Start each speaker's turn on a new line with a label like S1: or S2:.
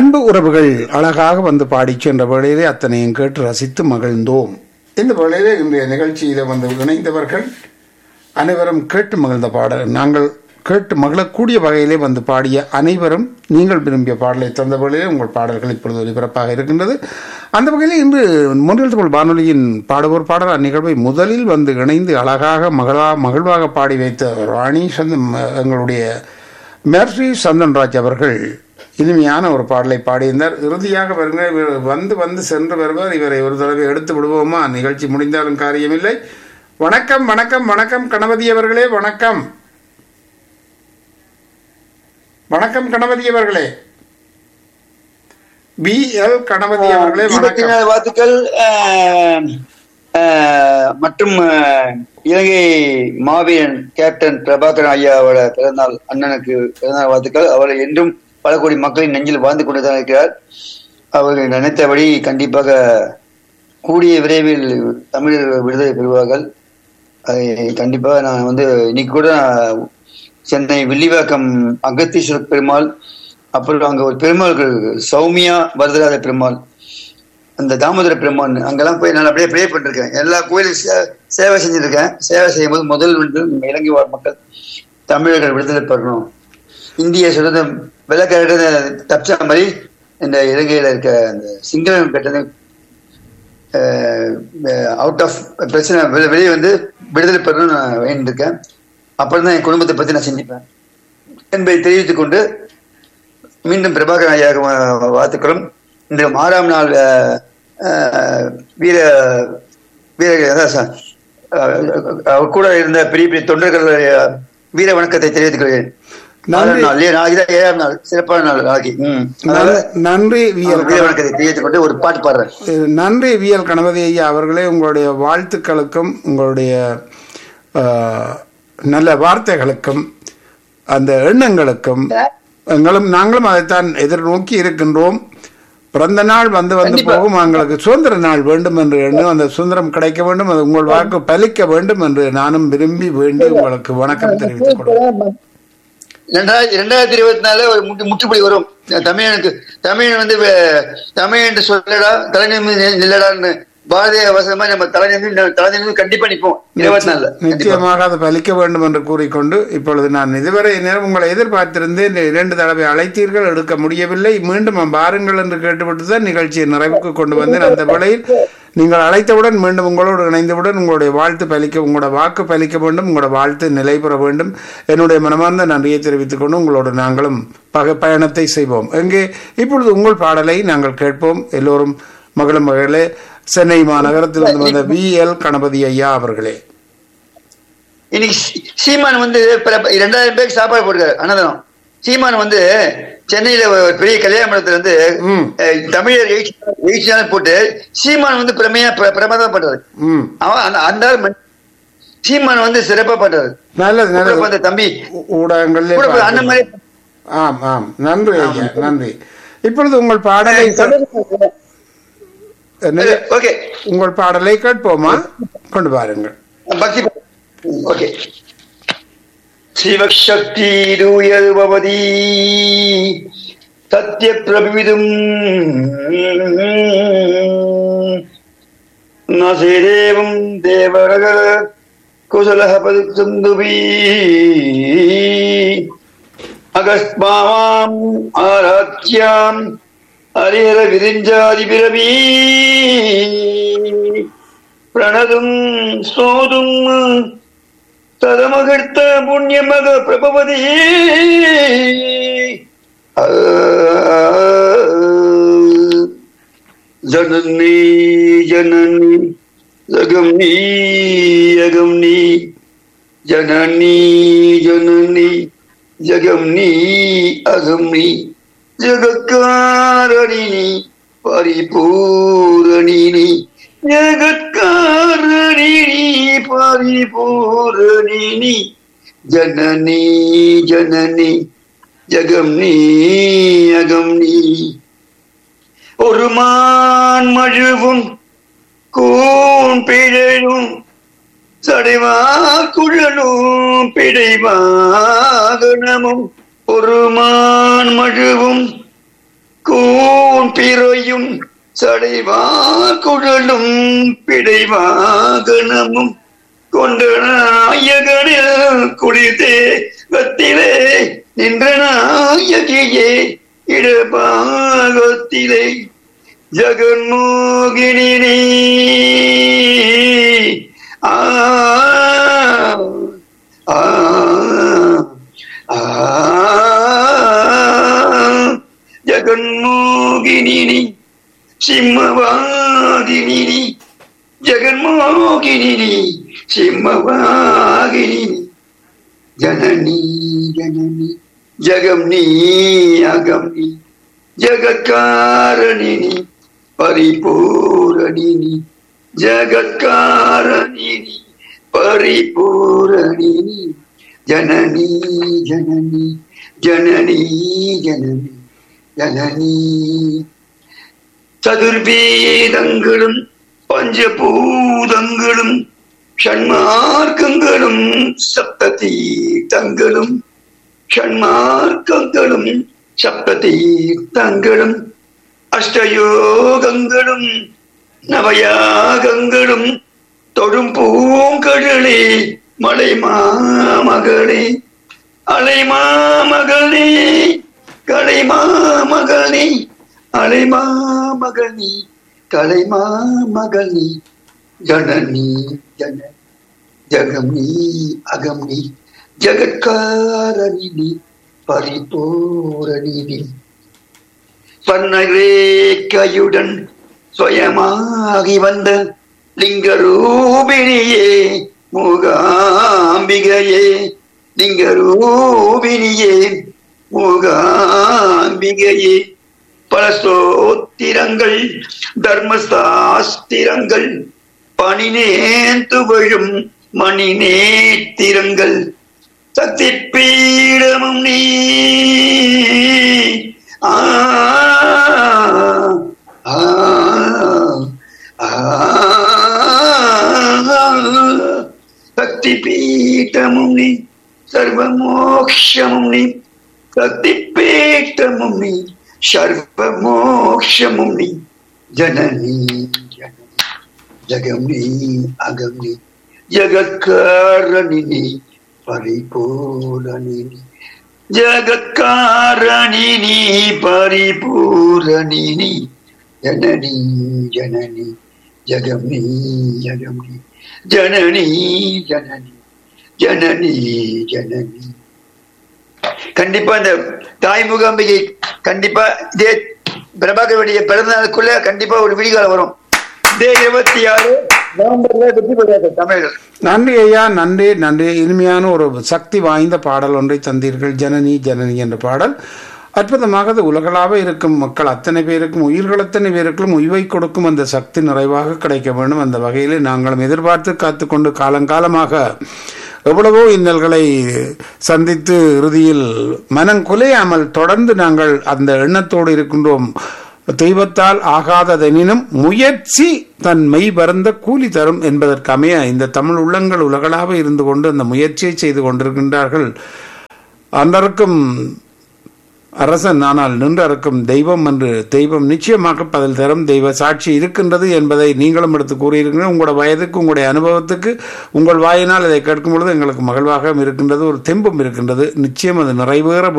S1: அன்பு உறவுகள் அழகாக வந்து பாடிச் சென்ற வேளையிலே அத்தனையும் கேட்டு ரசித்து மகிழ்ந்தோம் இந்த வேளையிலே இன்றைய நிகழ்ச்சியில வந்து இணைந்தவர்கள் அனைவரும் கேட்டு மகிழ்ந்த பாடல் நாங்கள் கேட்டு மகிழக்கூடிய வகையிலே வந்து பாடிய அனைவரும் நீங்கள் விரும்பிய பாடலை தந்த வேளையிலே உங்கள் பாடல்கள் இப்பொழுது ஒலிபரப்பாக இருக்கின்றது அந்த வகையில் இன்று முன்னில் தமிழ் வானொலியின் பாடுவோர் பாடல் அந்நிகழ்வை முதலில் வந்து இணைந்து அழகாக மகளா மகிழ்வாக பாடி வைத்த ராணி சந்த எங்களுடைய மெர்சி சந்தன்ராஜ் அவர்கள் இனிமையான ஒரு பாடலை பாடியிருந்தார் இறுதியாக வருங்க இவர் வந்து வந்து சென்று வருவார் இவரை ஒரு தடவை எடுத்து விடுவோமா நிகழ்ச்சி முடிந்தாலும் காரியமில்லை வணக்கம் வணக்கம் வணக்கம் கணபதி அவர்களே வணக்கம் வணக்கம் கணபதி அவர்களே பி எல் கணபதி அவர்களே
S2: தீபத்தின்
S1: வணக்கம்
S2: வாழ்த்துக்கள் ஆஹ், ஆஹ், மற்றும் ஆஹ், இலங்கை மாவீரன் கேப்டன் பிரபாகரன் ஐயாவோட பிறந்தநாள் அண்ணனுக்கு பிறந்தநாள் வாழ்த்துக்கள் அவர் என்றும் பல கோடி மக்களின் நெஞ்சில் வாழ்ந்து கொண்டுதான் இருக்கிறார் அவர்கள் நினைத்தபடி கண்டிப்பாக கூடிய விரைவில் தமிழர்கள் விடுதலை பெறுவார்கள் அதை கண்டிப்பாக நான் வந்து இன்னைக்கு கூட நான் சென்னை வில்லிவாக்கம் அகத்தீஸ்வரர் பெருமாள் அப்புறம் அங்க ஒரு பெருமாள்கள் சௌமியா வரதராஜ பெருமாள் அந்த தாமோதர பெருமான் அங்கெல்லாம் போய் நான் அப்படியே ப்ரே பண்ணிருக்கேன் எல்லா கோயிலும் சே- சேவை செஞ்சிருக்கேன் சேவை செய்யும் போது முதல் வந்து நம்ம இலங்கை வாழ் மக்கள் தமிழர்கள் விடுதலை பெறணும் இந்திய சுதந்திரம் வெள்ளக்கார தப்பிச்ச மாதிரி இந்த இலங்கையில இருக்க அந்த சிங்களம் கட்டணம் அவுட் ஆஃப் பிரச்சனை வெளி- வெளியே வந்து விடுதலை பெறணும்னு நான் வேண்டியிருக்கேன் அப்புறம் தான் என் குடும்பத்தை பத்தி நான் சிந்திப்பேன் என்பதை தெரிவித்துக் கொண்டு மீண்டும் பிரபாகரன் ஐயா வாழ்த்துக்களும் இந்த ஆறாம் நாள் அஹ், அஹ், வீர வீர அதான் சார், அஹ், அவர் கூட இருந்த பெரிய பெரிய தொண்டர்களுடைய வீர வணக்கத்தை தெரிவித்துக் கொள்கிறேன்
S1: நன்றி.
S2: ஆறாம் நாள் இல்லையா நாளைக்கு தான் ஏழாம் நாள் சிறப்பான நாள் நாளைக்கு ம். அதனால
S1: நன்- நன்றி வியல்
S2: வீர வணக்கத்தை தெரிவித்துக் கொண்டு ஒரு பாட்டு பாடுறேன்
S1: அஹ் நன்றி வியல் கணபதி ஐயா அவர்களே உங்களுடைய வாழ்த்துக்களுக்கும் உங்களுடைய அஹ், நல்ல வார்த்தைகளுக்கும் அந்த எண்ணங்களுக்கும் எங்களும் நாங்களும் அதைத்தான் எதிர்நோக்கி இருக்கின்றோம் பிறந்த நாள் வந்து வந்து
S2: கண்டிப்பா.
S1: போகும் எங்களுக்கு சுதந்திர நாள் வேண்டும் என்று எண்ணும் அந்த சுதந்திரம் கிடைக்க வேண்டும் அது உங்கள் வாக்கு பலிக்க வேண்டும் என்று நானும் விரும்பி வேண்டி உங்களுக்கு வணக்கம் தெரிவித்துக் கொள்கிறேன்
S2: ரெண்டாயிரத்தி ரெண்டாயிரத்தி இருபத்தி நாலுல ஒரு முற்று முற்றுப்புள்ளி வரும் தமிழனுக்கு தமிழன் வந்து வே- தமிழ் என்று சொல்லடா தலைநிமிர்ந்து நில்லடான்னு பாரதிய வசமா நம்ம தலைநிமிர்ந்து தலைநிமிர்ந்து கண்டிப்பா நிப்போம் இருபத்தி நாலுல கண்டிப்பா.
S1: நிச்சயமாக அது பலிக்க வேண்டும் என்று கூறிக்கொண்டு இப்பொழுது நான் இதுவரை நேரம் உங்களை எதிர்பார்த்திருந்தேன் இந்த இரண்டு தடவை அழைத்தீர்கள் எடுக்க முடியவில்லை மீண்டும் பாருங்கள் என்று கேட்டுவிட்டு தான் நிகழ்ச்சியை நிறைவுக்கு கொண்டு வந்தேன் அந்த வேளையில் நீங்கள் அழைத்தவுடன் மீண்டும் உங்களோடு இணைந்தவுடன் உங்களுடைய வாழ்த்து பலிக்க உங்களோட வாக்கு பலிக்க வேண்டும் உங்களோட வாழ்த்து நிலை பெற வேண்டும் என்னுடைய மனமார்ந்த நன்றியை தெரிவித்துக் கொண்டு உங்களோடு நாங்களும் பக பயணத்தை செய்வோம் எங்கே இப்பொழுது உங்கள் பாடலை நாங்கள் கேட்போம் எல்லோரும் மகளும் மகளே சென்னை மாநகரத்திலிருந்து வந்த வி எல் கணபதி ஐயா அவர்களே
S2: இன்னைக்கு சீ- சீமான் வந்து பிற- ரெண்டாயிரம் பேருக்கு சாப்பாடு போட்டுருக்காரு அன்னதானம் சீமான் வந்து சென்னையில ஒரு பெரிய கல்யாண மண்டபத்துல வந்து
S1: ம்.
S2: அஹ், தமிழர் எழுச்சி எழுச்சி நாள் போட்டு சீமான் வந்து பிரமையா பிர- பிரமாதம் பண்றாரு
S1: ம்
S2: அவன் அந்த அந்த ஆள் மன்- சீமான் வந்து சிறப்பா பண்றாரு
S1: நல்லது
S2: கூட
S1: நல்லது
S2: பிறந்த தம்பி
S1: ஊ- ஊடகங்களிலே
S2: கூட பிறந்த அண்ணன் மாதிரி
S1: பார்க்கிறோம். ஆம் ஆம் நன்றி ஐயா நன்றி இப்பொழுது உங்கள் பாடலை என்னது?
S2: ஓகே
S1: உங்கள் பாடலை கேட்போமா கொண்டு பாருங்கள்
S2: பக்தி ஓகே சிவசக்திருயல்பவதி சத்ய பிரபிவிதும் நசேதேவம் தேவரக குசலஹ பதுந்துபி அகஸ்மாவாம் ஆராத்யாம் ஹரிஹர விரிஞ்சாதி பிரபீ பிரணதும் சோதும் ததமகர்த்த புண்ணியமக பிரபவதி ஜனனி ஜனனி ஜகம் நீ யகம் நீ ஜனனி ஜனனி ஜகம் நீ அகம் நீ ஜகத்காரணி நீ பரிபூரணி நீ ஜகத்காரணி நீ பரிபூரணி நீ ஜனனி ஜனனி ஜகம் நீ அகம் நீ ஒரு மான் மழுவும் கூன் பிழையும் சடைவா குழலும் பிடைவாகனமும் ஒரு மான் மழுவும் கூ பிறையும் சடைவா குழலும் பிடைவாகனமும் கொண்ட நாயகனில் குடிதே கத்திலே நின்ற நாயகியே இடபாகத்திலே ஜெகன்மோகினி நீ. ஆ ஆ ஆ ஜெகன்மோகினி நீ. சிம்மவாகினி நீ. ஜெகன்மோகினி நீ. சிம்மவாகினி நீ. ஜனனி ஜனனி ஜகம் நீ அகம் நீ ஜகத்காரணினி பரிபூரணினி ஜகத்காரணினி பரிபூரணினி ஜனனி ஜனனி ஜனனி ஜனனி ஜனனி சதுர்வேதங்களும் பஞ்சபூதங்களும் ஷண்மார்க்கங்களும் சப்த தீர்த்தங்களும் ஷண்மார்க்கங்களும் சப்த தீர்த்தங்களும் அஷ்டயோகங்களும் நவயாகங்களும் தொடும் பூங்கடலே மலை மாமகளே அலை மாமகளே கலை மாமகளே அலை மாமகளே கலை மாமகளே ஜனனி ஜன ஜகம் நீ அகம் நீ ஜகத்காரணி நீ பரிபூரணி நீ பன்னரேக்கையுடன் சுயமாகி வந்த லிங்கரூபிணியே மூகாம்பிகையே லிங்கரூபிணியே மூகாம்பிகையே பல ஸ்தோத்திரங்கள் தர்மசாஸ்திரங்கள் பணிநேந்து விழும் மணி நேத்திரங்கள் சக்தி பீடமும் நீ ஆ ஆ, ஆ, சக்தி பீட்டமும் நீ சர்வமோக்ஷமும் நீ சக்தி பீட்டமும் நீ சர்வமோக்ஷமும் நீ ஜனனி ஜனனி ஜகம் நீ அகம் நீ ஜகத்காரணி நீ பரிபூரணி நீ ஜகத்காரணி நீ பரிபூரணி நீ ஜனனி ஜனனி ஜகம் நீ ஜகம் நீ ஜனனி ஜனனி ஜனனி ஜனனி கண்டிப்பா இந்த தாய் முகாம்பிகை கண்டிப்பா இதே பிரபாகருடைய பிறந்த நாளுக்குள்ள கண்டிப்பா ஒரு விடிகாலம் வரும் இதே இருபத்தி ஆறு நவம்பர்ல வெற்றி பெறாது தமிழர்
S1: நன்றி ஐயா நன்றி நன்றி இனிமையான ஒரு சக்தி வாய்ந்த பாடல் ஒன்றை தந்தீர்கள் ஜனனி ஜனனி என்ற பாடல் அற்புதமாக அது உலகளாக இருக்கும் மக்கள் அத்தனை பேருக்கும் உயிர்கள் அத்தனை பேருக்கும் உய்வை கொடுக்கும் அந்த சக்தி நிறைவாக கிடைக்க வேண்டும் அந்த வகையில் நாங்களும் எதிர்பார்த்து காத்துக்கொண்டு காலங்காலமாக எவ்வளவோ இன்னல்களை சந்தித்து இறுதியில் மனம் குலையாமல் தொடர்ந்து நாங்கள் அந்த எண்ணத்தோடு இருக்கின்றோம் தெய்வத்தால் ஆகாததெனினும் முயற்சி தன் மெய் பரந்த கூலி தரும் என்பதற்கமைய இந்த தமிழ் உள்ளங்கள் உலகளாக இருந்து கொண்டு அந்த முயற்சியை செய்து கொண்டிருக்கின்றார்கள் அன்றருக்கும் அரசன் ஆனால் நின்றறுக்கும் தெய்வம் என்று தெய்வம் நிச்சயமாக பதில் தரும் தெய்வ சாட்சி இருக்கின்றது என்பதை நீங்களும் எடுத்து கூறியிருக்கிறீர்கள் உங்களோட வயதுக்கு உங்களுடைய அனுபவத்துக்கு உங்கள் வாயினால் இதை கேட்கும் பொழுது எங்களுக்கு மகிழ்வாக இருக்கின்றது ஒரு தெம்பும் இருக்கின்றது நிச்சயம் அது நிறைவேற